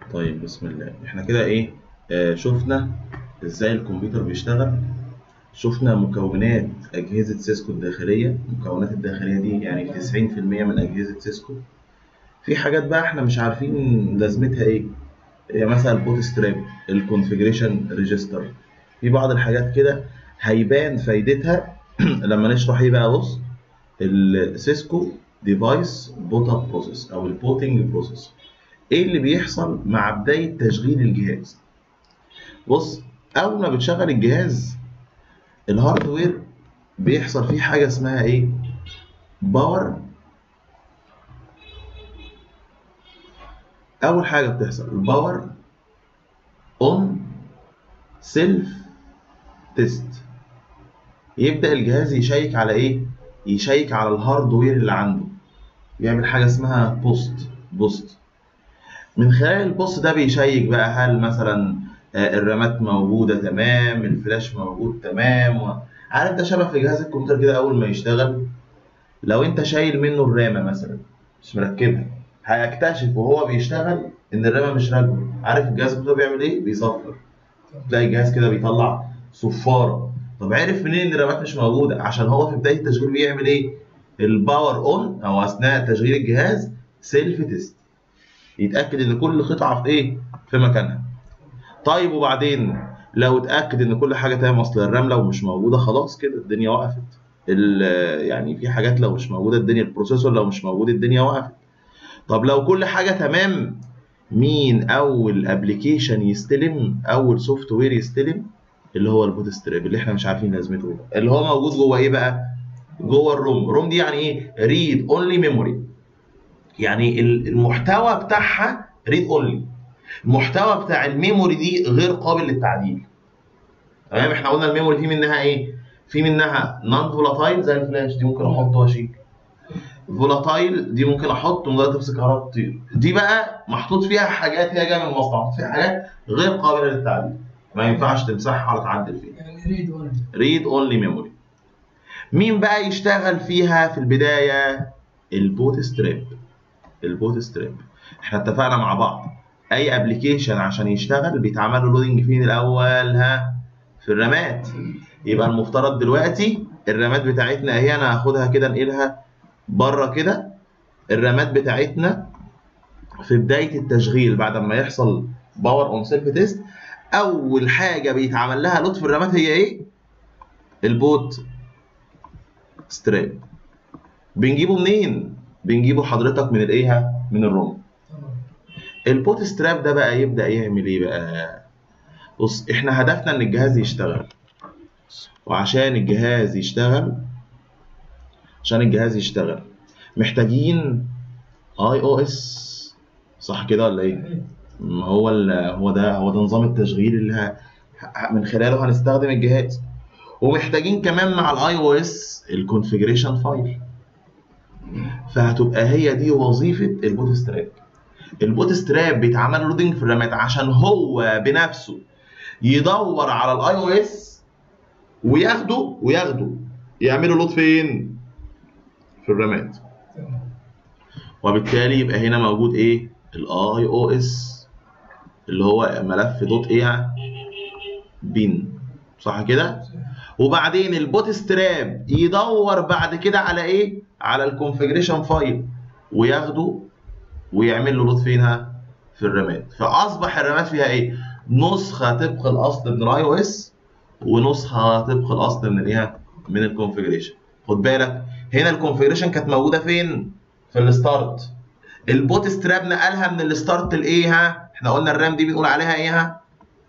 طيب بسم الله احنا كده ايه آه شفنا ازاي الكمبيوتر بيشتغل شفنا مكونات اجهزه سيسكو الداخليه المكونات الداخليه دي يعني 90% من اجهزه سيسكو في حاجات بقى احنا مش عارفين لازمتها ايه هي مثلا البوت ستراب الكونفيجريشن ريجستر في بعض الحاجات كده هيبان فايدتها لما نشرح ايه بقى بص السيسكو ديفايس بوت اب بروسيس او البوتنج بروسيس ايه اللي بيحصل مع بدايه تشغيل الجهاز بص اول ما بتشغل الجهاز الهاردوير بيحصل فيه حاجه اسمها ايه باور اول حاجه بتحصل الباور اون سيلف تيست يبدا الجهاز يشيك على ايه يشيك على الهاردوير اللي عنده يعمل حاجه اسمها بوست بوست من خلال البوست ده بيشيك بقى هل مثلا الرامات موجوده تمام الفلاش موجود تمام و... عارف ده شبه في جهاز الكمبيوتر كده اول ما يشتغل لو انت شايل منه الرامه مثلا مش مركبها هيكتشف وهو بيشتغل ان الرامه مش راكبه عارف الجهاز الكمبيوتر بيعمل ايه بيصفر تلاقي الجهاز كده بيطلع صفاره طب عرف منين ان الرامات مش موجوده عشان هو في بدايه التشغيل بيعمل ايه الباور اون او اثناء تشغيل الجهاز سيلف تيست يتاكد ان كل قطعه في ايه في مكانها طيب وبعدين لو اتاكد ان كل حاجه تمام اصل الرام لو مش موجوده خلاص كده الدنيا وقفت يعني في حاجات لو مش موجوده الدنيا البروسيسور لو مش موجود الدنيا وقفت طب لو كل حاجه تمام مين اول ابلكيشن يستلم اول سوفت وير يستلم اللي هو البوت ستراب اللي احنا مش عارفين لازمته اللي هو موجود جوه ايه بقى جوه الروم الروم دي يعني ايه ريد اونلي ميموري يعني المحتوى بتاعها ريد اونلي المحتوى بتاع الميموري دي غير قابل للتعديل تمام احنا قلنا الميموري في منها ايه في منها نون فولاتايل زي الفلاش دي ممكن احط واشيل فولاتايل دي ممكن احط ومجرد تمسك كهرباء تطير دي بقى محطوط فيها حاجات هي جايه من المصنع محطوط فيها حاجات غير قابله للتعديل ما ينفعش تمسحها ولا تعدل فيها يعني ريد اونلي ريد اونلي ميموري مين بقى يشتغل فيها في البدايه البوت ستراب البوت ستراب احنا اتفقنا مع بعض اي ابلكيشن عشان يشتغل بيتعمل له لودنج فين الاول ها في الرامات يبقى المفترض دلوقتي الرامات بتاعتنا اهي انا هاخدها كده انقلها بره كده الرامات بتاعتنا في بدايه التشغيل بعد ما يحصل باور اون سيلف تيست اول حاجه بيتعمل لها لود في الرامات هي ايه البوت ستراب بنجيبه منين بنجيبه حضرتك من الايه من الروم تمام البوت ستراب ده بقى يبدا يعمل ايه بقى بص احنا هدفنا ان الجهاز يشتغل وعشان الجهاز يشتغل عشان الجهاز يشتغل محتاجين اي او اس صح كده ولا ايه ما هو ال- هو ده هو ده نظام التشغيل اللي ه- ه- من خلاله هنستخدم الجهاز ومحتاجين كمان مع الاي او اس الكونفيجريشن فايل فهتبقى هي دي وظيفه البوت ستراب البوت ستراب بيتعمل لودنج في الرامات عشان هو بنفسه يدور على الاي او اس وياخده وياخده يعملوا لود فين في الرامات تمام وبالتالي يبقى هنا موجود ايه الاي او اس اللي هو ملف دوت ايه بين صح كده وبعدين البوت ستراب يدور بعد كده على ايه على الكونفيجريشن فايل وياخده ويعمل له لود فينها في الرامات فاصبح الرامات فيها ايه نسخه طبق الاصل من الاي او اس ونسخه طبق الاصل من الايه من الكونفيجريشن خد بالك هنا الكونفيجريشن كانت موجوده فين في الستارت البوت ستراب نقلها من الستارت لايه ها احنا قلنا الرام دي بنقول عليها ايه ها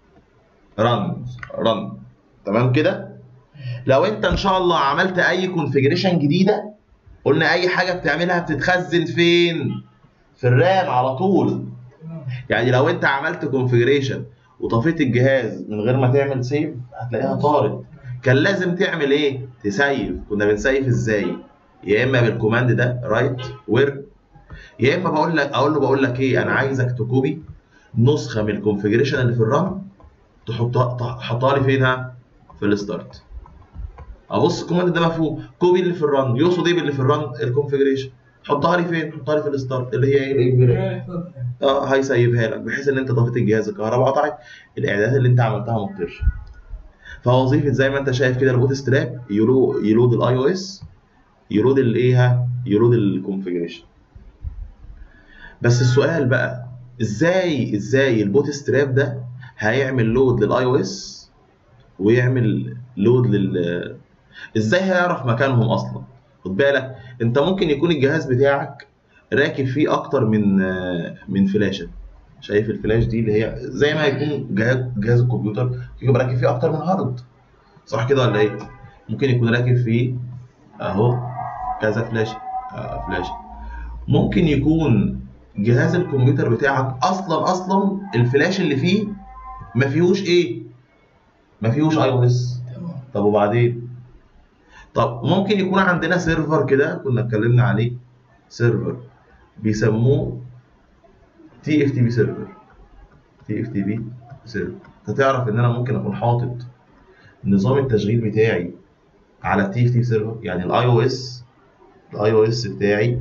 رن رن تمام كده لو انت ان شاء الله عملت اي كونفيجريشن جديده قلنا اي حاجه بتعملها بتتخزن فين في الرام على طول تمام يعني لو انت عملت كونفيجريشن وطفيت الجهاز من غير ما تعمل سيف هتلاقيها طارت كان لازم تعمل ايه تسيف كنا بنسيف ازاي يا اما بالكوماند ده رايت وير يا اما بقول لك اقول له بقول لك ايه انا عايزك تكوبي نسخه من الكونفيجريشن اللي في الرام تحطها تحطها لي فينها في الستارت ابص الكوماند ده مفهوم كوبي اللي في الران يقصد ايه باللي في الران الكونفيجريشن حطها لي فين حطها لي في الستارت اللي هي ايه الاجباريه اه هيسيبها لك بحيث ان انت طفيت الجهاز الكهرباء قطعت الاعدادات اللي انت عملتها ما تطيرش فوظيفه زي ما انت شايف كده البوت ستراب يلو يلود الاي او اس يلود الايه يلود الكونفجريشن بس السؤال بقى ازاي ازاي البوت ستراب ده هيعمل لود للاي او اس ويعمل لود لل ازاي هيعرف مكانهم اصلا خد بالك انت ممكن يكون الجهاز بتاعك راكب فيه اكتر من من فلاشه شايف الفلاش دي اللي هي زي ما يكون جهاز جهاز الكمبيوتر يبقى راكب فيه اكتر من هارد صح كده ولا ايه ممكن يكون راكب فيه اهو كذا فلاشه آه فلاشه ممكن يكون جهاز الكمبيوتر بتاعك اصلا اصلا الفلاش اللي فيه ما فيهوش ايه ما فيهوش اي او اس طب وبعدين طب ممكن يكون عندنا سيرفر كده كنا اتكلمنا عليه سيرفر بيسموه تي اف تي بي سيرفر تي اف تي بي سيرفر انت تعرف ان انا ممكن اكون حاطط نظام التشغيل بتاعي على التي اف تي سيرفر يعني الاي او اس الاي او اس بتاعي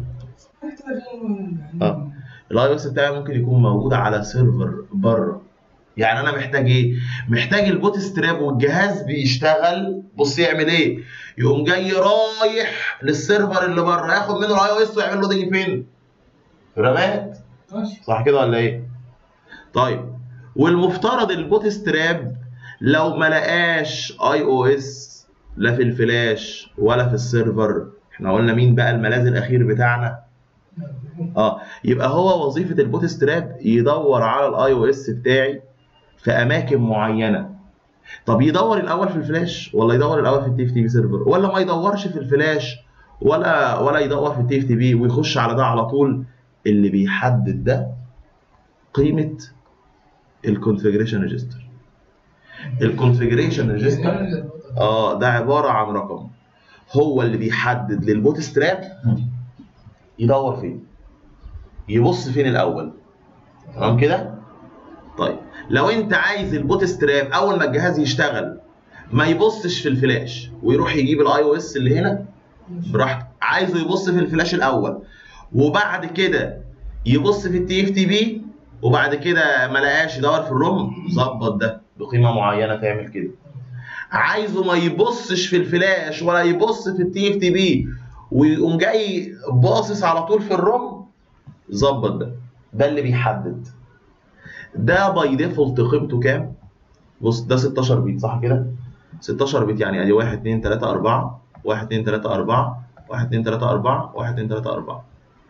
اه الاي او اس بتاعي ممكن يكون موجود على سيرفر بره يعني انا محتاج ايه محتاج البوت ستراب والجهاز بيشتغل بص يعمل ايه يقوم جاي رايح للسيرفر اللي بره ياخد منه الاي او اس ويعمل لودنج فين في رامات صح كده ولا ايه طيب والمفترض البوت ستراب لو ما لقاش اي او اس لا في الفلاش ولا في السيرفر احنا قلنا مين بقى الملاذ الاخير بتاعنا اه يبقى هو وظيفه البوت ستراب يدور على الاي او اس بتاعي في اماكن معينه طب يدور الاول في الفلاش ولا يدور الاول في التي اف تي بي سيرفر ولا ما يدورش في الفلاش ولا ولا يدور في التي اف تي بي ويخش على ده على طول اللي بيحدد ده قيمه الكونفجريشن ريجستر الكونفجريشن ريجستر اه ده عباره عن رقم هو اللي بيحدد للبوت ستراب يدور فين يبص فين الاول تمام كده طيب لو انت عايز البوت ستراب اول ما الجهاز يشتغل ما يبصش في الفلاش ويروح يجيب الاي او اس اللي هنا براحته عايزه يبص في الفلاش الاول وبعد كده يبص في التي اف تي بي وبعد كده ما لقاش يدور في الروم ظبط ده بقيمه معينه تعمل كده عايزه ما يبصش في الفلاش ولا يبص في التي اف تي بي ويقوم جاي باصص على طول في الروم ظبط ده ده اللي بيحدد ده باي ديفولت قيمته كام؟ بص ده 16 بيت صح كده؟ 16 بيت يعني ادي 1 2 3 4 1 2 3 4 1 2 3 4 1 2 3 4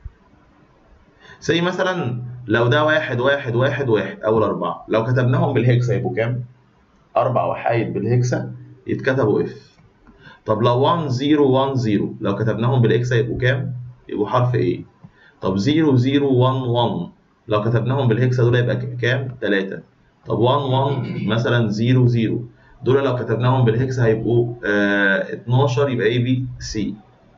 زي مثلا لو ده واحد واحد واحد واحد اول اربعه لو كتبناهم بالهكسا يبقوا كام؟ اربع وحايد بالهكسا يتكتبوا اف طب لو 1 0 1 0 لو كتبناهم بالاكسا يبقوا كام؟ يبقوا حرف ايه؟ طب 0 0 1 1 لو كتبناهم بالهكسا دول يبقى كام؟ 3 طب 1 1 مثلا 0 0 دول لو كتبناهم بالهكسا هيبقوا آه 12 يبقى اي بي سي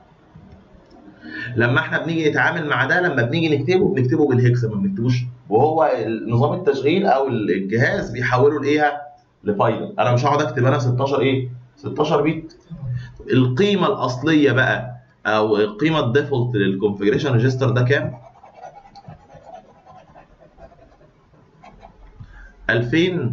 لما احنا بنيجي نتعامل مع ده لما بنيجي نكتبه بنكتبه بالهكسا ما بنكتبوش وهو نظام التشغيل او الجهاز بيحوله لايه؟ لبايثون انا مش هقعد اكتب انا 16 ايه؟ 16 بيت القيمه الاصليه بقى او القيمه الديفولت للكونفجريشن ريجستر ده كام؟ 2000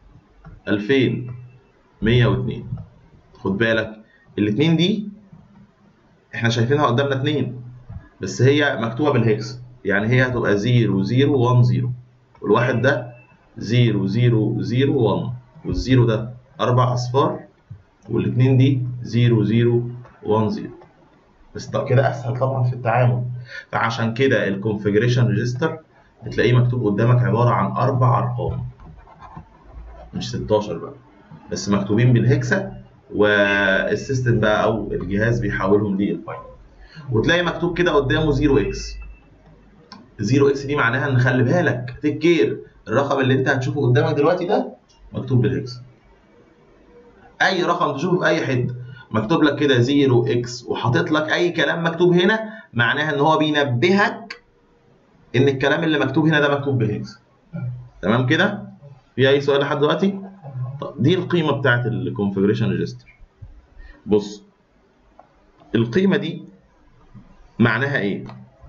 2102 خد بالك الاثنين دي احنا شايفينها قدامنا اثنين بس هي مكتوبه بالهكس يعني هي هتبقى 0 0 1 0 والواحد ده 0 0 0 1 والزيرو ده اربع اصفار والاثنين دي 0 0 1 0 بس طب كده اسهل طبعا في التعامل فعشان كده الكونفجريشن ريجستر بتلاقيه مكتوب قدامك عباره عن اربع ارقام مش 16 بقى بس مكتوبين بالهكسا والسيستم بقى او الجهاز بيحولهم للبايت وتلاقي مكتوب كده قدامه 0 اكس 0 اكس دي معناها ان خلي بالك تيك كير الرقم اللي انت هتشوفه قدامك دلوقتي ده مكتوب بالهكسا اي رقم تشوفه في اي حته مكتوب لك كده 0 اكس وحاطط لك اي كلام مكتوب هنا معناها ان هو بينبهك ان الكلام اللي مكتوب هنا ده مكتوب بالهكسا تمام كده في اي سؤال لحد دلوقتي طب دي القيمه بتاعت الكونفجريشن ريجستر بص القيمه دي معناها ايه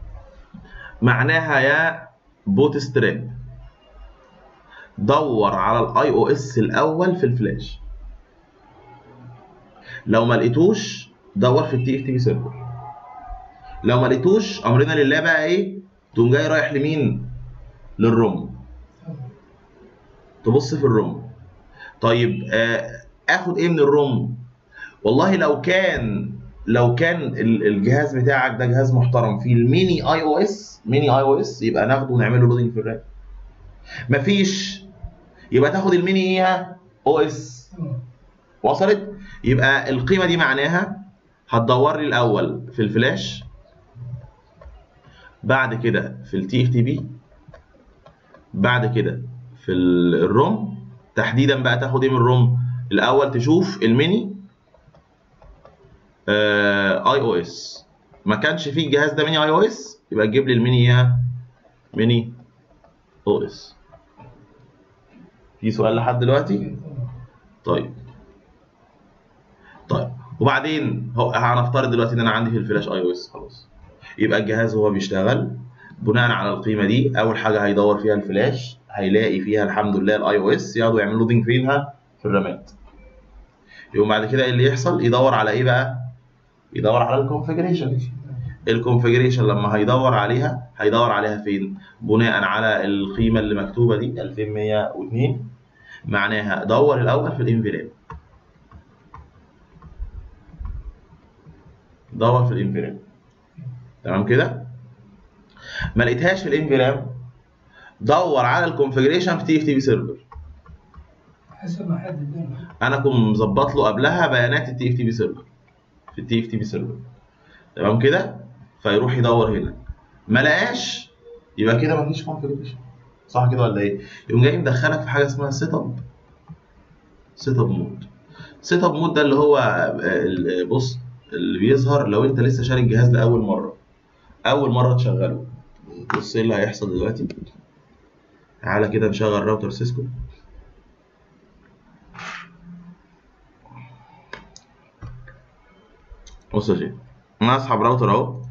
معناها يا بوت ستراب دور على الاي او اس الاول في الفلاش لو ما لقيتوش دور في التي اف تي بي سيرفر لو ما لقيتوش امرنا لله بقى ايه تقوم جاي رايح لمين للروم تبص في الروم طيب آه اخد ايه من الروم والله لو كان لو كان ال- الجهاز بتاعك ده جهاز محترم فيه الميني اي او اس ميني اي او اس يبقى ناخده ونعمله لودنج في الرام مفيش يبقى تاخد الميني ايه او اس وصلت يبقى القيمه دي معناها هتدور لي الاول في الفلاش بعد كده في التي اف تي بي بعد كده في ال- الروم تحديدا بقى تاخد ايه من الروم الاول تشوف الميني اي او اس ما كانش فيه الجهاز ده ميني اي او اس يبقى تجيب لي الميني ايه ميني او اس في سؤال لحد دلوقتي طيب طيب وبعدين هو هنفترض دلوقتي ان انا عندي في الفلاش اي او اس خلاص يبقى الجهاز وهو بيشتغل بناء على القيمه دي اول حاجه هيدور فيها الفلاش هيلاقي فيها الحمد لله الاي او اس ياخدوا يعملوا لودنج فينها في الرامات يقوم بعد كده ايه اللي يحصل يدور على ايه بقى يدور على الكونفجريشن الكونفجريشن لما هيدور عليها هيدور عليها فين بناء على القيمه اللي مكتوبه دي 2102 معناها دور الاول في الانفيرام دور في الانفيرام تمام كده ما لقيتهاش في الانفيرام دور على الكونفجريشن في تي اف تي بي سيرفر حسب ما حد ادانا انا كنت مظبط له قبلها بيانات التي اف تي بي سيرفر في التي اف تي بي سيرفر تمام كده فيروح يدور هنا ما لقاش يبقى كده مفيش كونفجريشن صح كده ولا ايه يقوم جاي مدخلك في حاجه اسمها سيت اب سيت اب مود سيت اب مود ده اللي هو آه، ال- بص اللي بيظهر لو انت لسه شاري الجهاز لاول مره اول مره تشغله بص ايه اللي هيحصل دلوقتي تعالى كده نشغل راوتر سيسكو بص يا شيخ انا اسحب راوتر اهو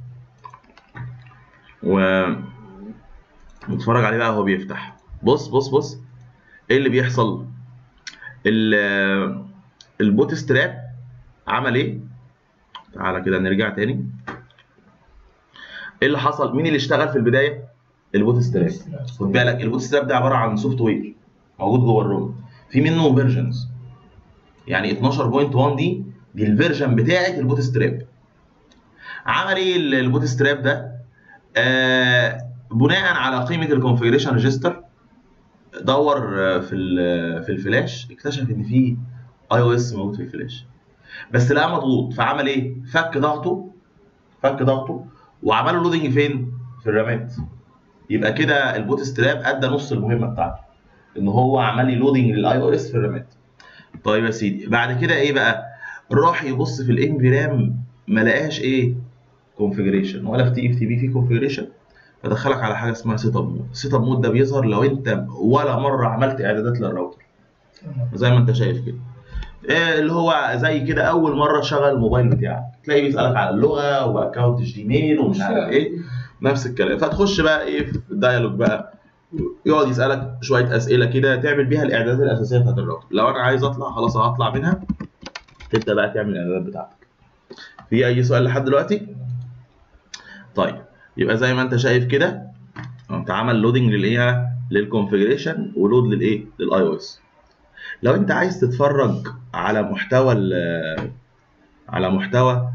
و نتفرج عليه بقى وهو بيفتح بص بص بص ايه اللي بيحصل ال- البوت ستراب عمل ايه تعالى كده نرجع تاني ايه اللي حصل مين اللي اشتغل في البدايه البوت ستراب خد بالك البوت ستراب ده عباره عن سوفت وير موجود جوه الروم في منه فيرجنز يعني 12.1 دي دي الفيرجن بتاعت البوت ستراب عمل ايه ال- البوت ستراب ده آه بناء على قيمه الكونفجريشن ريجستر دور آه، في ال- في الفلاش اكتشف ان في اي او اس موجود في الفلاش بس لقاه مضغوط فعمل ايه فك ضغطه فك ضغطه وعمل له لودنج فين في الرامات يبقى كده البوت ستراب ادى نص المهمه بتاعته ان هو عمل لي لودنج للاي او اس في الرامات طيب يا سيدي بعد كده ايه بقى راح يبص في الام في رام ما لقاش ايه كونفجريشن ولا في تي اف تي بي في كونفجريشن فدخلك على حاجه اسمها سيت اب مود السيت اب مود ده بيظهر لو انت ولا مره عملت اعدادات للراوتر زي ما انت شايف كده إيه اللي هو زي كده اول مره تشغل الموبايل بتاعك تلاقيه بيسالك على اللغه واكونت جيميل ومش عارف ايه نفس الكلام فتخش بقى ايه في دايالوج بقى يقعد يسالك شويه اسئله كده تعمل بيها الاعدادات الاساسيه بتاعت الراوتر لو انا عايز اطلع خلاص هطلع منها تبدا بقى تعمل الاعدادات بتاعتك في اي سؤال لحد دلوقتي طيب يبقى زي ما انت شايف كده انت عمل لودنج للايه للكونفجريشن ولود للايه للاي او اس لو انت عايز تتفرج على محتوى ال- على محتوى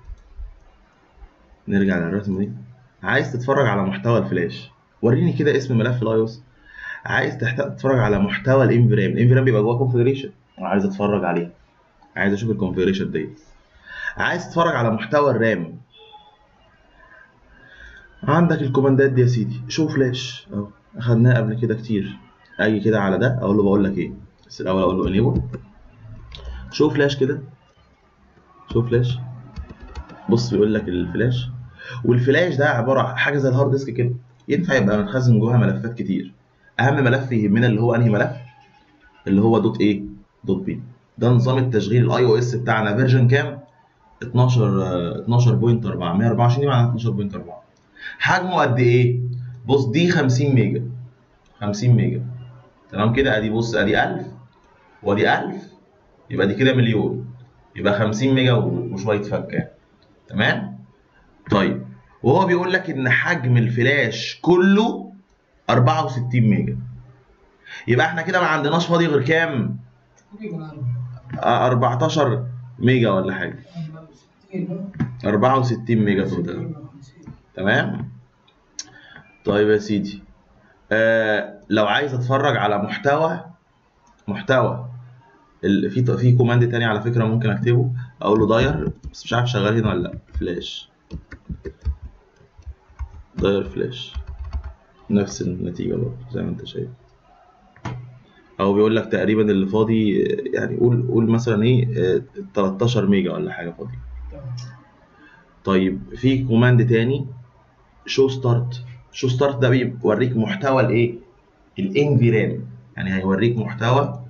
نرجع للرسمه دي عايز تتفرج على محتوى الفلاش وريني كده اسم ملف الاي او اس عايز تحت- تتفرج على محتوى الانفرام الانفرام بيبقى جواه كونفجريشن عايز اتفرج عليها عايز اشوف الكونفجريشن دي عايز تتفرج على محتوى الرام عندك الكوماندات دي يا سيدي شو فلاش اهو اخدناه قبل كده كتير اجي كده على ده اقول له بقول لك ايه بس الاول اقول له انيبل شو فلاش كده شو فلاش بص بيقول لك الفلاش والفلاش ده عباره عن حاجه زي الهارد ديسك كده ينفع يبقى متخزن جواها ملفات كتير اهم ملف يهمنا اللي هو انهي ملف اللي هو دوت ايه دوت بي ده نظام التشغيل الاي او اس بتاعنا فيرجن كام 12 آه، 12.4 124 دي معناها 12.4 حجمه قد ايه بص دي 50 ميجا 50 ميجا تمام كده ادي بص ادي 1000 وادي 1000 يبقى دي كده مليون يبقى 50 ميجا وشويه فكه تمام طيب وهو بيقول لك ان حجم الفلاش كله 64 ميجا يبقى احنا كده ما عندناش فاضي غير كام تقريبا آه، 14 ميجا ولا حاجه 64 64 ميجا توتال تمام طيب يا سيدي آه لو عايز اتفرج على محتوى محتوى ال- في في كوماند تاني على فكره ممكن اكتبه اقول له داير بس مش عارف شغال هنا ولا لا فلاش داير فلاش نفس النتيجه برضه زي ما انت شايف او بيقول لك تقريبا اللي فاضي آه، يعني قول قول مثلا ايه آه، 13 ميجا ولا حاجه فاضي طيب في كوماند تاني شو ستارت شو ستارت ده بيوريك محتوى الايه الانفيرام يعني هيوريك محتوى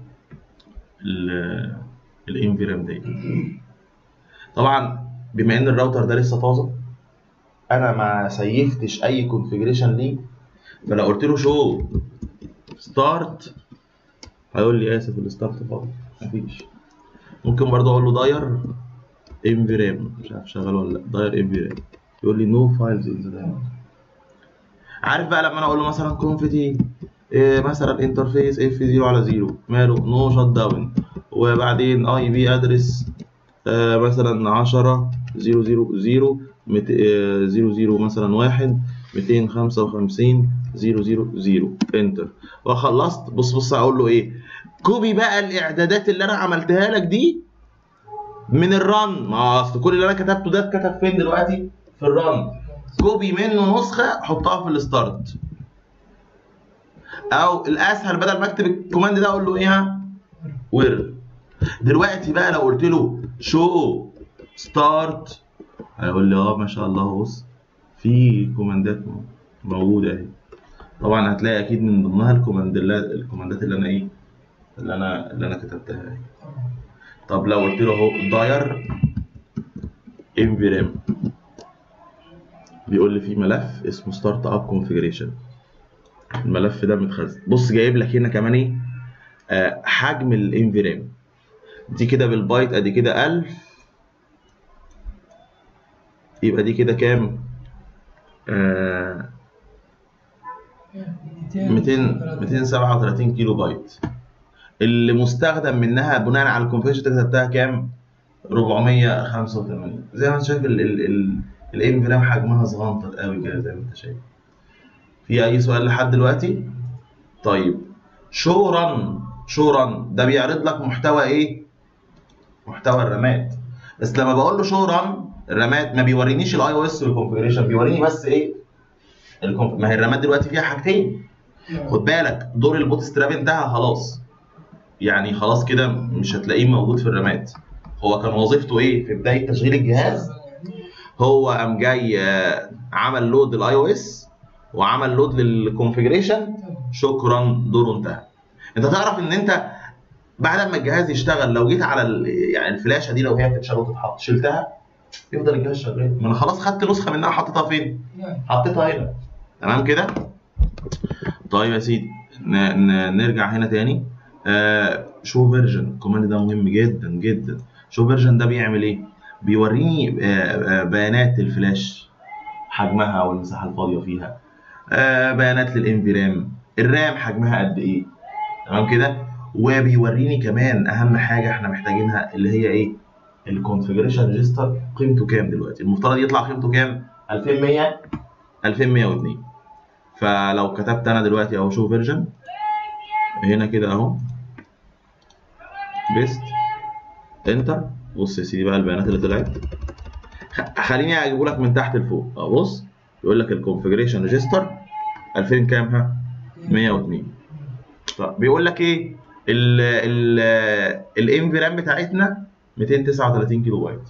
الانفيرام ده طبعا بما ان الراوتر ده لسه طازه انا ما سيفتش اي كونفيجريشن ليه فلو قلت له شو ستارت هيقول لي اسف الستارت فاضي مفيش ممكن برضه اقول له داير انفيرام مش عارف شغال ولا لا داير انفيرام يقول لي نو فايلز ان ذا عارف بقى لما انا اقول له مثلا كونفتي إيه مثلا انترفيس اف 0 على 0 ماله نو شت داون وبعدين اي بي ادرس آه مثلا 10 0 0 0 0 0 مثلا 1 255 0 0 0 انتر وخلصت بص بص اقول له ايه كوبي بقى الاعدادات اللي انا عملتها لك دي من الرن ما اصل كل اللي انا كتبته ده اتكتب فين دلوقتي في الرن كوبي منه نسخه حطها في الستارت او الاسهل بدل ما اكتب الكوماند ده اقول له ايه ها وير دلوقتي بقى لو قلت له شو ستارت هيقول لي اه ما شاء الله بص في كوماندات موجوده اهي طبعا هتلاقي اكيد من ضمنها الكوماندات الكوماندات اللي انا ايه اللي انا اللي انا كتبتها اهي طب لو قلت له اهو داير انفيرام بيقول لي في ملف اسمه ستارت اب كونفيجريشن الملف ده متخزن بص جايب لك هنا كمان ايه آه حجم الانفيرام دي كده بالبايت ادي كده 1000 يبقى دي كده كام آه 200 237 كيلو بايت اللي مستخدم منها بناء على الكونفيجريشن اللي كتبتها كام 485 زي ما انت شايف ال ال ال الانفرام حجمها صغنطط قوي كده زي ما انت شايف في اي سؤال لحد دلوقتي طيب شو رن شو رن ده بيعرض لك محتوى ايه محتوى الرامات بس لما بقول له شو رن الرامات ما بيورينيش الاي او اس والكونفيجريشن بيوريني بس ايه الكونف... ما هي الرامات دلوقتي فيها حاجتين خد بالك دور البوت ستراب انتهى خلاص يعني خلاص كده مش هتلاقيه موجود في الرامات هو كان وظيفته ايه في بدايه تشغيل الجهاز هو قام جاي آه، عمل لود للاي او اس وعمل لود للكونفيجريشن شكرا دوره انتهى انت تعرف ان انت بعد ما الجهاز يشتغل لو جيت على ال- يعني الفلاشه دي لو هي بتتشال وتتحط شلتها يفضل الجهاز شغال ما انا خلاص خدت نسخه منها حطيتها فين حطيتها هنا تمام كده طيب يا سيدي ن- ن- نرجع هنا تاني آه شو فيرجن الكوماند ده مهم جدا جدا شو فيرجن ده بيعمل ايه بيوريني آه آه بيانات الفلاش حجمها والمساحه الفاضيه فيها آه بيانات للانفيرام الرام حجمها قد ايه تمام كده وبيوريني كمان اهم حاجه احنا محتاجينها اللي هي ايه الكونفيجريشن ريجستر قيمته كام دلوقتي المفترض يطلع قيمته كام 2100 2102 فلو كتبت انا دلوقتي اهو شو فيرجن هنا كده اهو بيست انتر بص يا سيدي بقى البيانات اللي طلعت خ- خليني اجيبه لك من تحت لفوق اه بص يقول لك الكونفيجريشن ريجستر 2000 كام ها 102 طب بيقول لك ايه ال ال الانفيرام بتاعتنا 239 كيلو بايت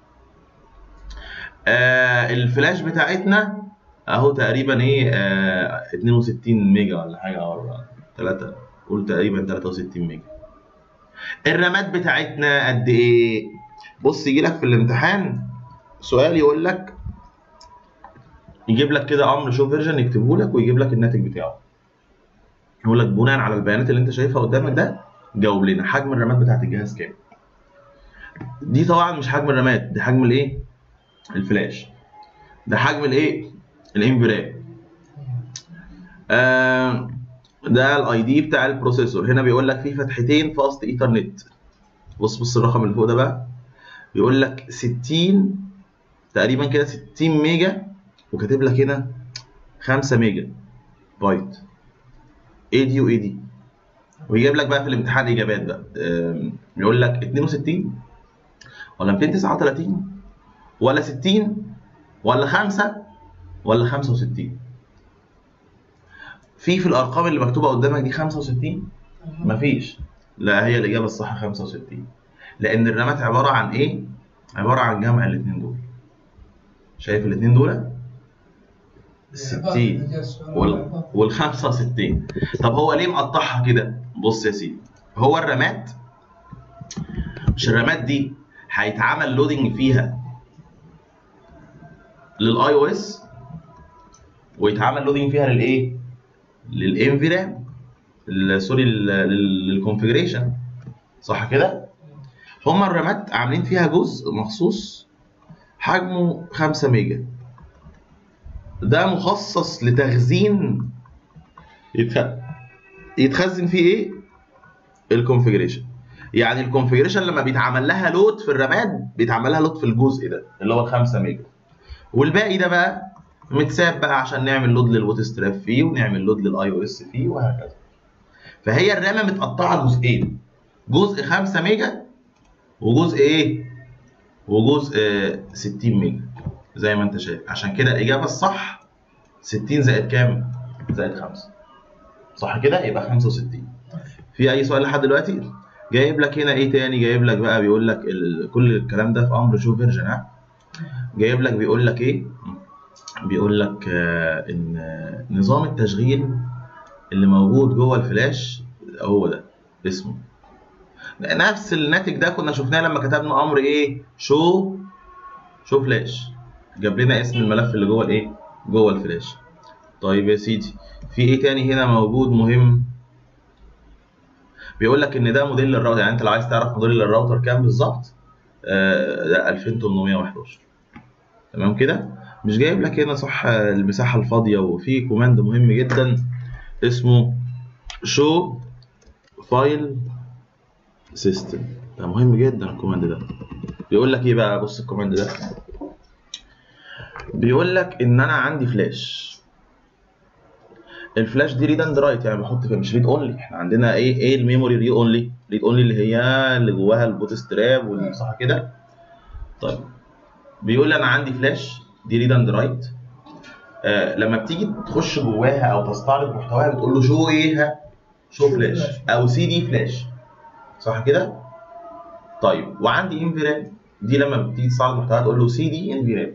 آه الفلاش بتاعتنا اهو تقريبا ايه آه 62 ميجا ولا حاجه او 3 قول تقريبا 63 ميجا الرامات بتاعتنا قد ايه بص يجي لك في الامتحان سؤال يقول لك يجيب لك كده امر شو فيرجن يكتبه لك ويجيب لك الناتج بتاعه يقول لك بناء على البيانات اللي انت شايفها قدامك ده جاوب لنا حجم الرامات بتاعت الجهاز كام دي طبعا مش حجم الرامات دي حجم الايه الفلاش ده حجم الايه الانفرام آه ده الاي دي بتاع البروسيسور هنا بيقول لك في فتحتين فاست ايثرنت بص بص الرقم اللي فوق ده بقى بيقول لك 60 تقريبا كده 60 ميجا وكاتب لك هنا 5 ميجا بايت ايه دي وايه دي ويجيب لك بقى في الامتحان اجابات بقى آم، بيقول لك 62 ولا 239 ولا 60 ولا 5 ولا 65 في في الارقام اللي مكتوبه قدامك دي 65 مفيش لا هي الاجابه الصح 65 لان الرامات عباره عن ايه عباره عن جمع الاثنين دول شايف الاثنين دول 60 وال وال 65 طب هو ليه مقطعها كده بص يا سيدي هو الرامات مش الرامات دي هيتعمل لودنج فيها للاي او اس ويتعمل لودنج فيها للايه للانفيرام سوري للكونفجريشن صح كده هما الرامات عاملين فيها جزء مخصوص حجمه 5 ميجا ده مخصص لتخزين يتخ... يتخزن فيه ايه الكونفجريشن يعني الكونفجريشن لما بيتعمل لها لود في الرامات بيتعمل لها لود في الجزء ده اللي هو ال 5 ميجا والباقي ده بقى متساب بقى عشان نعمل لود للبوت ستراب فيه ونعمل لود للاي او اس فيه وهكذا فهي الرامه متقطعه جزئين جزء 5 ميجا وجزء ايه وجزء آه، 60 ميجا زي ما انت شايف عشان كده الاجابه الصح 60 زائد كام زائد 5 صح كده يبقى 65 في اي سؤال لحد دلوقتي جايب لك هنا ايه تاني جايب لك بقى بيقول لك ال... كل الكلام ده في امر شو فيرجن ها جايب لك بيقول لك ايه بيقول لك آه ان آه، نظام التشغيل اللي موجود جوه الفلاش هو ده اسمه نفس الناتج ده كنا شفناه لما كتبنا امر ايه شو شو فلاش جاب لنا اسم الملف اللي جوه الايه جوه الفلاش طيب يا سيدي في ايه تاني هنا موجود مهم بيقول لك ان ده موديل الراوتر يعني انت لو عايز تعرف موديل الراوتر كام بالظبط آه، ده 2811 تمام كده مش جايب لك هنا صح المساحه الفاضيه وفي كوماند مهم جدا اسمه شو فايل سيستم ده مهم جدا الكوماند ده بيقول لك ايه بقى بص الكوماند ده بيقول لك ان انا عندي فلاش الفلاش دي ريد اند رايت يعني بحط فيها مش ريد اونلي احنا عندنا ايه ايه الميموري ريد اونلي ريد اونلي اللي هي اللي جواها البوت ستراب وال- صح كده طيب بيقول لي انا عندي فلاش دي ريد اند رايت آه لما بتيجي تخش جواها او تستعرض محتواها بتقول له شو ايه ها؟ شو فلاش او سي دي فلاش صح كده طيب وعندي انفيرام دي لما بتيجي تستعرض محتواها تقول له سي دي انفيرام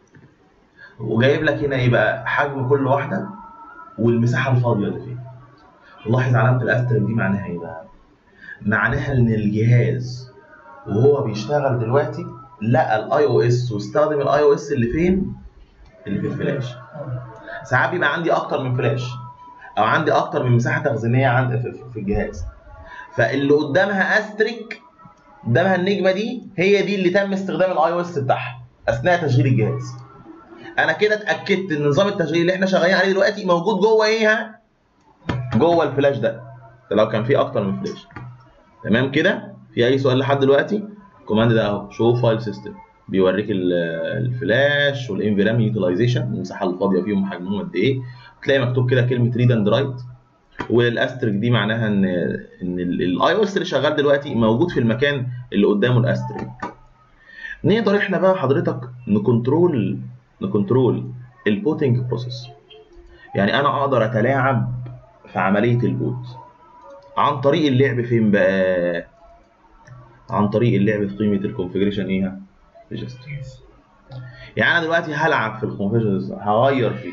وجايب لك هنا ايه بقى حجم كل واحده والمساحه الفاضيه اللي فيها لاحظ علامه الاسترك دي معناها ايه بقى معناها ان الجهاز وهو بيشتغل دلوقتي لقى الاي او اس واستخدم الاي او اس اللي فين اللي في الفلاش ساعات بيبقى عندي اكتر من فلاش او عندي اكتر من مساحه تخزينيه عند في, في الجهاز فاللي قدامها استريك قدامها النجمه دي هي دي اللي تم استخدام الاي او اس بتاعها اثناء تشغيل الجهاز انا كده اتاكدت ان نظام التشغيل اللي احنا شغالين عليه دلوقتي موجود جوه ايه ها جوه الفلاش ده ده لو كان في اكتر من فلاش تمام كده في اي سؤال لحد دلوقتي الكوماند ده اهو شو فايل سيستم بيوريك ال- الفلاش والانفيرام يوتيلايزيشن المساحه الفاضيه فيهم حجمهم قد ايه تلاقي مكتوب كده كلمه ريد اند رايت والاسترك دي معناها ان ان الاي او اس اللي شغال دلوقتي موجود في المكان اللي قدامه الاسترك نقدر احنا بقى حضرتك نكنترول نكنترول البوتنج بروسيس يعني انا اقدر اتلاعب في عمليه البوت عن طريق اللعب فين بقى عن طريق اللعب في قيمه الكونفجريشن ايه ريجستر يعني انا دلوقتي هلعب في الكونفجريشن هغير فيه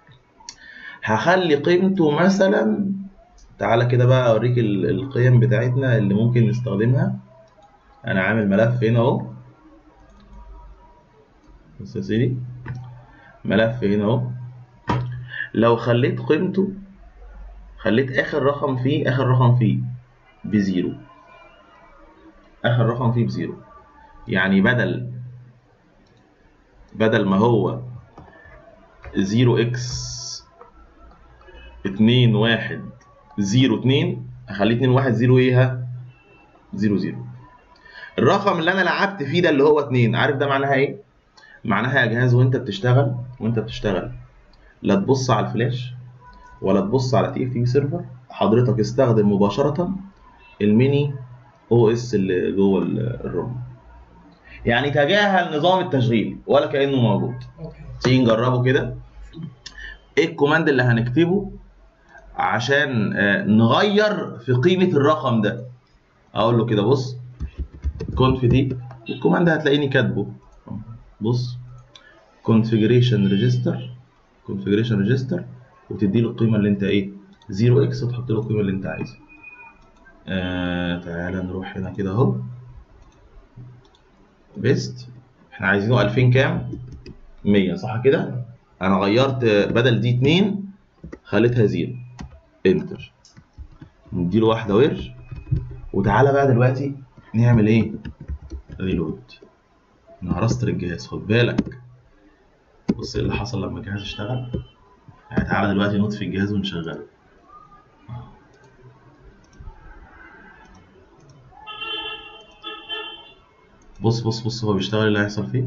هخلي قيمته مثلا تعالى كده بقى اوريك ال- القيم بتاعتنا اللي ممكن نستخدمها انا عامل ملف هنا اهو بص يا سيدي ملف هنا اهو لو خليت قيمته خليت اخر رقم فيه اخر رقم فيه بزيرو اخر رقم فيه بزيرو يعني بدل بدل ما هو زيرو اكس اتنين واحد زيرو اتنين اخليه اتنين واحد زيرو ايه ها زيرو زيرو الرقم اللي انا لعبت فيه ده اللي هو اتنين عارف ده معناها ايه معناها يا جهاز وانت بتشتغل وانت بتشتغل لا تبص على الفلاش ولا تبص على تي اف تي سيرفر حضرتك استخدم مباشره الميني او اس اللي جوه ال- الروم يعني تجاهل نظام التشغيل ولا كانه موجود اوكي تيجي نجربه كده ايه الكوماند اللي هنكتبه عشان آه، نغير في قيمه الرقم ده اقول له كده بص كونف دي الكوماند هتلاقيني كاتبه بص configuration register configuration register وتدي له القيمه اللي انت ايه 0 اكس وتحط له القيمه اللي انت عايزها آه تعالى نروح هنا كده اهو بيست احنا عايزينه 2000 كام 100 صح كده انا غيرت آه، بدل دي 2 خليتها 0 انتر نديله واحده ورش وتعالى بقى دلوقتي نعمل ايه ريلود انا هرستر الجهاز خد بالك بص ايه اللي حصل لما الجهاز اشتغل يعني تعالى دلوقتي نطفي الجهاز ونشغله بص بص بص هو بيشتغل إيه اللي هيحصل فيه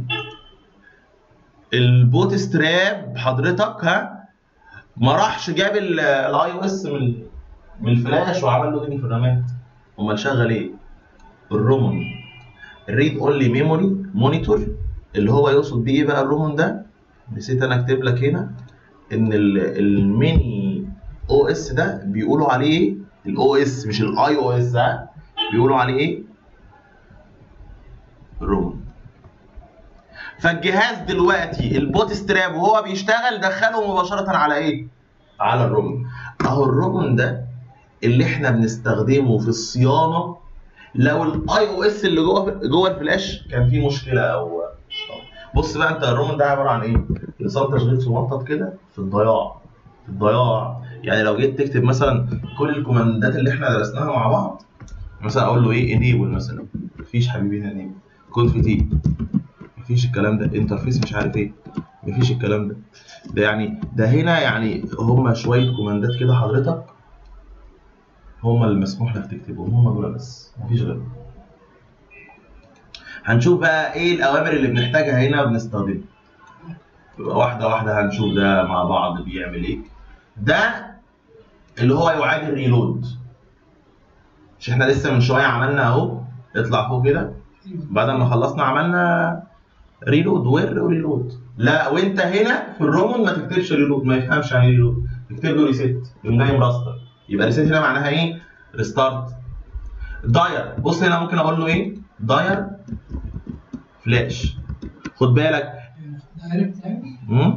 البوت ستراب حضرتك ها ما راحش جاب الاي او اس من من الفلاش وعمل له ديني في الرامات امال شغل ايه الرومون الريد اونلي ميموري مونيتور اللي هو يقصد بيه ايه بقى الرومون ده نسيت انا اكتب لك هنا ان ال- الميني او اس ده بيقولوا عليه ايه الاو اس مش الاي او اس ها بيقولوا عليه ايه رومون فالجهاز دلوقتي البوت ستراب وهو بيشتغل دخله مباشره على ايه على الرومون اهو الرومون ده اللي احنا بنستخدمه في الصيانه لو الاي او اس اللي جوه جوه الفلاش كان فيه مشكله او بص بقى انت الرومن ده عباره عن ايه؟ نظام تشغيل صغنطط كده في الضياع في الضياع يعني لو جيت تكتب مثلا كل الكوماندات اللي احنا درسناها مع بعض مثلا اقول له ايه انيبل مثلا مفيش حبيبي هنا انيبل كود في تي مفيش الكلام ده انترفيس مش عارف ايه مفيش الكلام ده ده يعني ده هنا يعني هما شويه كوماندات كده حضرتك هما اللي مسموح لك تكتبهم هما دول بس مفيش غيرهم هنشوف بقى ايه الاوامر اللي بنحتاجها هنا بنستخدمها يبقى واحده واحده هنشوف ده مع بعض بيعمل ايه ده اللي هو يعادل ريلود مش احنا لسه من شويه عملنا اهو اطلع فوق كده بعد ما خلصنا عملنا ريلود وير وريلود لا وانت هنا في الرومون ما تكتبش ريلود ما يفهمش يعني ريلود تكتب له ريست يقوم جاي مرستر يبقى ريست هنا معناها ايه؟ ريستارت داير بص هنا ممكن اقول له ايه؟ داير فلاش خد بالك عرفت يعني؟ مم؟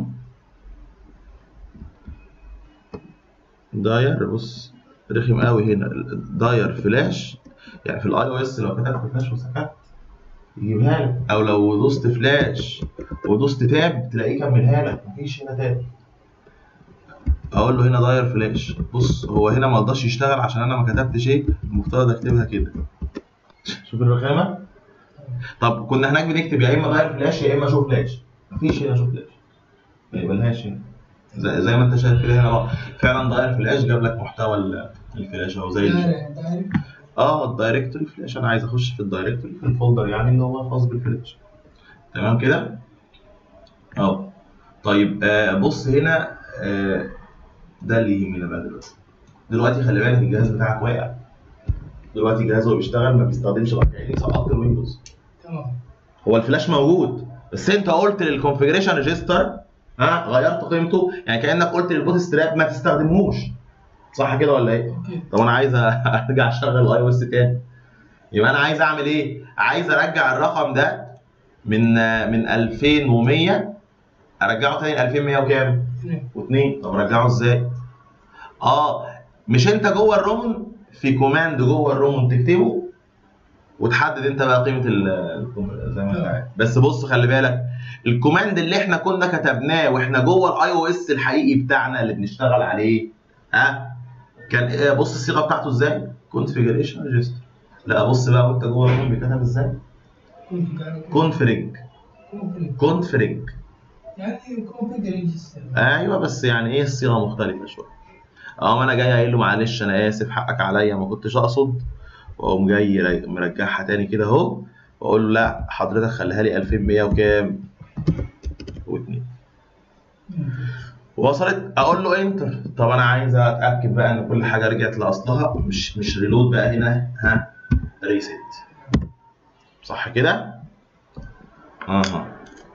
داير بص رخم قوي هنا داير فلاش يعني في الاي او اس لو كتبت فلاش وسكت يجيبها لك او لو دوست فلاش ودوست تاب تلاقيه كملها لك مفيش هنا تاب اقول له هنا داير فلاش بص هو هنا ما رضاش يشتغل عشان انا ما كتبتش ايه المفترض اكتبها كده شوف الرخامه طب كنا هناك بنكتب يا اما داير فلاش يا اما شو فلاش مفيش هنا شو فلاش ما يبقالهاش هنا زي, زي ما انت شايف كده هنا بقى فعلا داير فلاش جاب لك محتوى ال- الفلاش اهو زي ال- داير داير اه الدايركتوري فلاش انا عايز اخش في الدايركتوري في الفولدر يعني اللي هو خاص بالفلاش تمام كده اه طيب آه بص هنا آه ده اللي يهمنا بقى دلوقتي دلوقتي خلي بالك الجهاز بتاعك واقع دلوقتي الجهاز وهو بيشتغل ما بيستخدمش بقى يعني سقطت الويندوز تمام هو الفلاش موجود بس انت قلت للكونفجريشن ريجستر ها غيرت قيمته يعني كانك قلت للبوت ستراب ما تستخدمهوش صح كده ولا ايه؟ اوكي طب انا عايز ارجع اشغل الاي او اس تاني يبقى انا عايز اعمل ايه؟ عايز ارجع الرقم ده من من 2100 ارجعه تاني ل 2100 وكام؟ اثنين و2 طب ارجعه ازاي؟ اه مش انت جوه الرومون في كوماند جوه الرومون تكتبه وتحدد انت بقى قيمه ال ال- زي ما انت عايز بس بص خلي بالك الكوماند اللي احنا كنا كتبناه واحنا جوه الاي او اس الحقيقي بتاعنا اللي بنشتغل عليه ها كان ايه بص الصيغه بتاعته ازاي كونفيجريشن ريجستر لا بص بقى وانت جوه الروم بيتكتب ازاي كونفريج كونفريج يعني كونفيجر ريجستر ايوه بس يعني ايه الصيغه مختلفه شويه اقوم انا جاي قايل له معلش انا اسف حقك عليا ما كنتش اقصد واقوم جاي را- مرجعها تاني كده اهو واقول له لا حضرتك خليها لي 2100 وكام و2 وصلت اقول له انتر طب انا عايز اتاكد بقى ان كل حاجه رجعت لاصلها مش مش ريلود بقى هنا ها ريست صح كده اها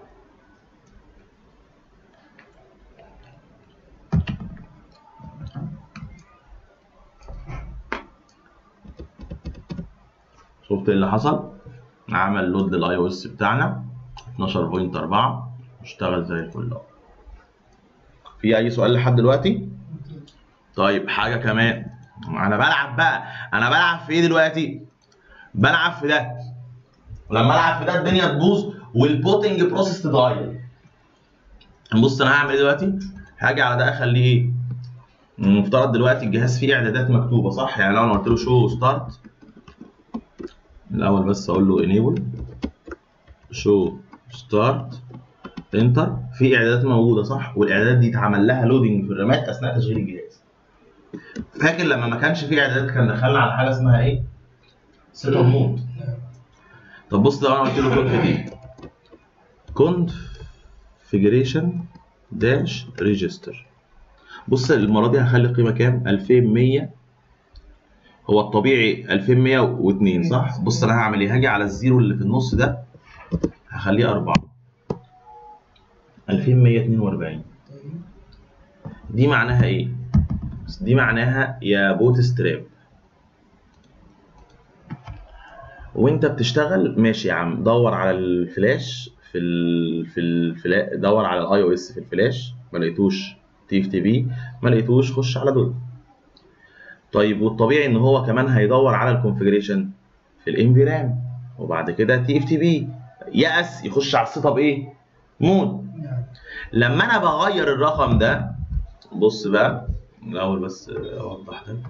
شفت ايه اللي حصل عمل لود للاي او اس بتاعنا 12.4 اشتغل زي الفل اهو في اي سؤال لحد دلوقتي طيب حاجه كمان انا بلعب بقى انا بلعب في ايه دلوقتي بلعب في ده لما العب في ده الدنيا تبوظ والبوتنج بروسيس تتغير بص انا هعمل ايه دلوقتي هاجي على ده اخليه ايه المفترض دلوقتي الجهاز فيه اعدادات مكتوبه صح يعني لو انا قلت له شو ستارت الاول بس اقول له انيبل شو ستارت انتر في اعدادات موجوده صح والاعدادات دي اتعمل لها لودنج في الرامات اثناء تشغيل الجهاز فاكر لما ما كانش في اعدادات كان دخلنا على حاجه اسمها ايه سيت اب مود طب بص لو انا قلت له كونف دي كونفيجريشن داش ريجستر بص المره دي هخلي القيمه كام 2100 هو الطبيعي 2102 صح بص انا هعمل ايه هاجي على الزيرو اللي في النص ده هخليه 4 2142 دي معناها ايه دي معناها يا بوت ستراب وانت بتشتغل ماشي يا عم دور على الفلاش في ال في الفلا دور على الاي او اس في الفلاش ما لقيتوش تي اف تي بي ما لقيتوش خش على دول طيب والطبيعي ان هو كمان هيدور على الكونفجريشن في الام في رام وبعد كده تي اف تي بي يأس يخش على السيت اب ايه مود لما انا بغير الرقم ده بص بقى الاول بس اوضح ده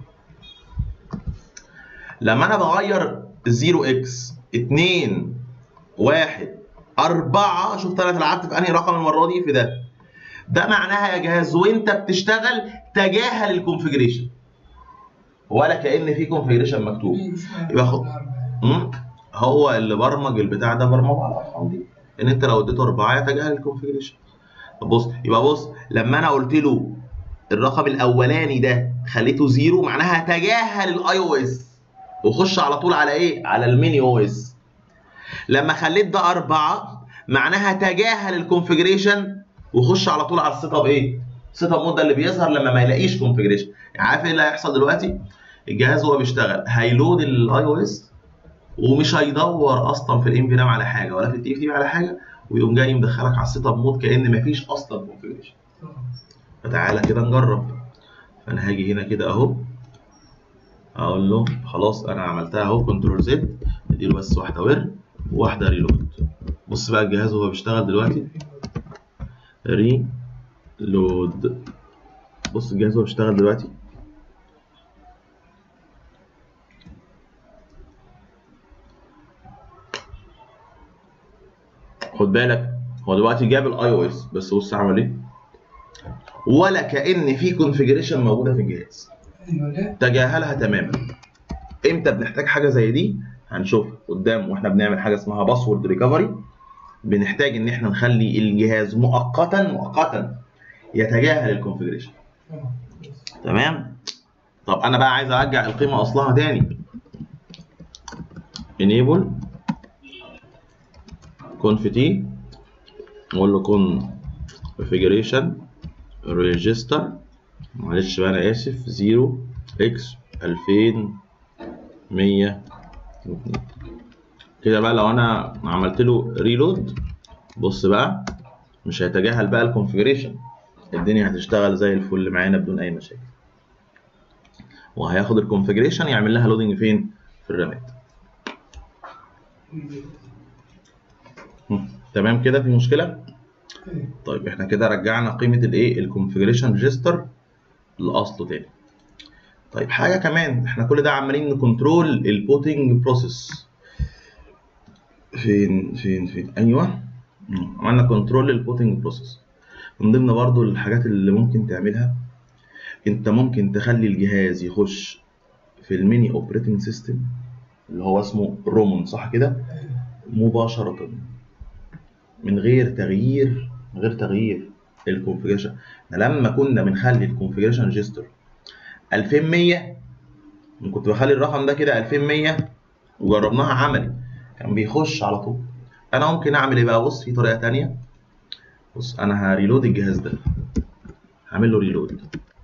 لما انا بغير 0 اكس 2 1 4 شفت انا لعبت في انهي رقم المره دي في ده ده معناها يا جهاز وانت بتشتغل تجاهل الكونفجريشن ولا كان في كونفجريشن مكتوب يبقى خد مم؟ هو اللي برمج البتاع ده برمجه على الارقام دي ان انت لو اديته 4 يتجاهل الكونفجريشن طب بص يبقى بص لما انا قلت له الرقم الاولاني ده خليته زيرو معناها تجاهل الاي او اس وخش على طول على ايه؟ على الميني او اس. لما خليت ده أربعة معناها تجاهل الكونفجريشن وخش على طول على السيت اب ايه؟ السيت اب مود ده اللي بيظهر لما ما يلاقيش كونفجريشن. يعني عارف ايه اللي هيحصل دلوقتي؟ الجهاز وهو بيشتغل هيلود الاي او اس ومش هيدور اصلا في الام في رام على حاجه ولا في التي اف تي على حاجه ويقوم جاي مدخلك على السيت اب مود كان مفيش اصلا كونفجريشن. فتعالى كده نجرب. فانا هاجي هنا كده اهو اقول له خلاص انا عملتها اهو كنترول زد اديله بس واحده ور وواحده ريلود بص بقى الجهاز وهو بيشتغل دلوقتي ريلود بص الجهاز وهو بيشتغل دلوقتي خد بالك هو دلوقتي جاب الاي او اس بس بص عمل ايه ولا كان في كونفيجريشن موجوده في الجهاز تجاهلها تماما امتى بنحتاج حاجه زي دي هنشوف قدام واحنا بنعمل حاجه اسمها باسورد ريكفري بنحتاج ان احنا نخلي الجهاز مؤقتا مؤقتا يتجاهل الكونفجريشن تمام طب انا بقى عايز ارجع القيمه اصلها تاني enable conf t واقول له configuration register معلش بقى انا اسف 0 اكس 2102 كده بقى لو انا عملت له ريلود بص بقى مش هيتجاهل بقى الكونفجريشن الدنيا هتشتغل زي الفل معانا بدون اي مشاكل وهياخد الكونفجريشن يعمل لها لودنج فين في الرامات هم، تمام كده في مشكله إيه. طيب احنا كده رجعنا قيمه الايه الكونفيجريشن ريجستر لاصله تاني طيب حاجه كمان احنا كل ده عمالين نكنترول البوتنج بروسيس فين فين فين ايوه مم، عملنا كنترول للبوتنج بروسيس من ضمن برضو الحاجات اللي ممكن تعملها انت ممكن تخلي الجهاز يخش في الميني اوبريتنج سيستم اللي هو اسمه رومون صح كده مباشرة من غير تغيير من غير تغيير الكونفيجريشن لما كنا بنخلي الكونفيجريشن ريجستر 2100 كنت بخلي الرقم ده كده 2100 وجربناها عملي كان بيخش على طول انا ممكن اعمل ايه بقى بص في طريقه تانية بص انا هريلود الجهاز ده هعمل له ريلود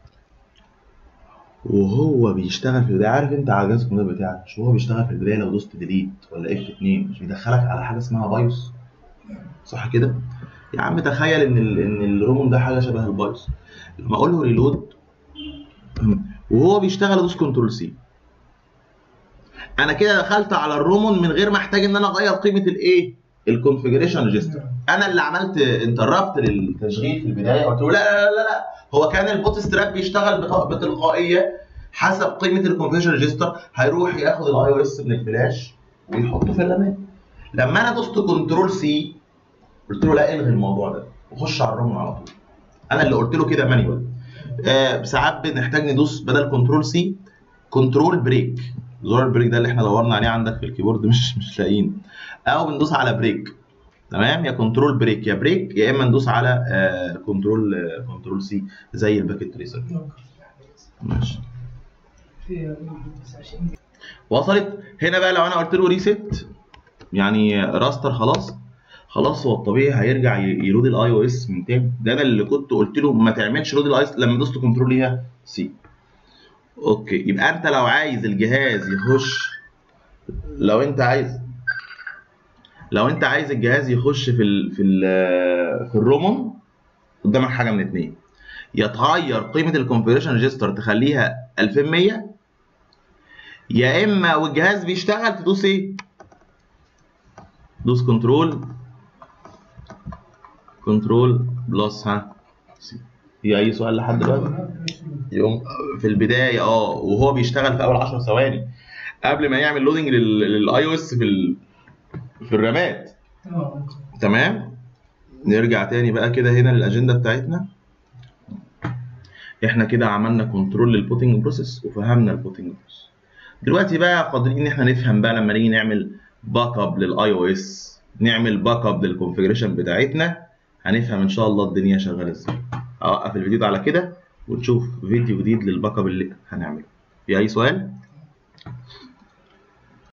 وهو بيشتغل في البدايه عارف انت على جهاز الكمبيوتر بتاعك مش هو بيشتغل في البدايه لو دوست ديليت ولا اف 2 مش بيدخلك على حاجه اسمها بايوس صح كده يا عم تخيل ان ال ان الرومون ده حاجه شبه البايوس لما اقول له ريلود وهو بيشتغل ادوس كنترول سي انا كده دخلت على الرومون من غير ما احتاج ان انا اغير قيمه الايه الكونفيجريشن ريجستر انا اللي عملت انتربت للتشغيل في البدايه قلت له لا لا لا لا هو كان البوت ستراب بيشتغل بط- بتلقائيه حسب قيمه الكونفيجريشن ريجستر هيروح ياخد الاي او اس من الفلاش ويحطه في الامان لما انا دوست كنترول سي قلت له لا الغي الموضوع ده وخش على الرومون على طول انا اللي قلت له كده مانيوال آه ساعات بنحتاج ندوس بدل كنترول سي كنترول بريك زرار البريك ده اللي احنا دورنا عليه عندك في الكيبورد مش مش لاقيين او بندوس على بريك تمام يا كنترول بريك يا بريك يا اما ندوس على آه كنترول آه كنترول سي زي الباكيت تريسر ماشي في 29 وصلت هنا بقى لو انا قلت له ريست يعني راستر خلاص خلاص هو الطبيعي هيرجع ي- يلود الاي او اس من تاني ده انا اللي كنت قلت له ما تعملش لود الاي اس لما دوست كنترول ليها سي اوكي يبقى انت لو عايز الجهاز يخش لو انت عايز لو انت عايز الجهاز يخش في ال في ال في الرومون قدامك حاجه من اتنين يا تغير قيمه الكونفيجريشن ريجستر تخليها 2100 يا اما والجهاز بيشتغل تدوس ايه دوس كنترول كنترول بلس ها سي. في اي سؤال لحد دلوقتي يقوم في البدايه اه وهو بيشتغل في اول 10 ثواني قبل ما يعمل لودنج للاي او اس في ال... في الرامات تمام تمام نرجع تاني بقى كده هنا للاجنده بتاعتنا احنا كده عملنا كنترول للبوتنج بروسيس وفهمنا البوتنج بروسيس دلوقتي بقى قادرين ان احنا نفهم بقى لما نيجي نعمل باك اب للاي او اس نعمل باك اب للكونفيجريشن بتاعتنا هنفهم ان شاء الله الدنيا شغاله ازاي اوقف الفيديو ده على كده ونشوف فيديو جديد للباك اب اللي هنعمله في اي سؤال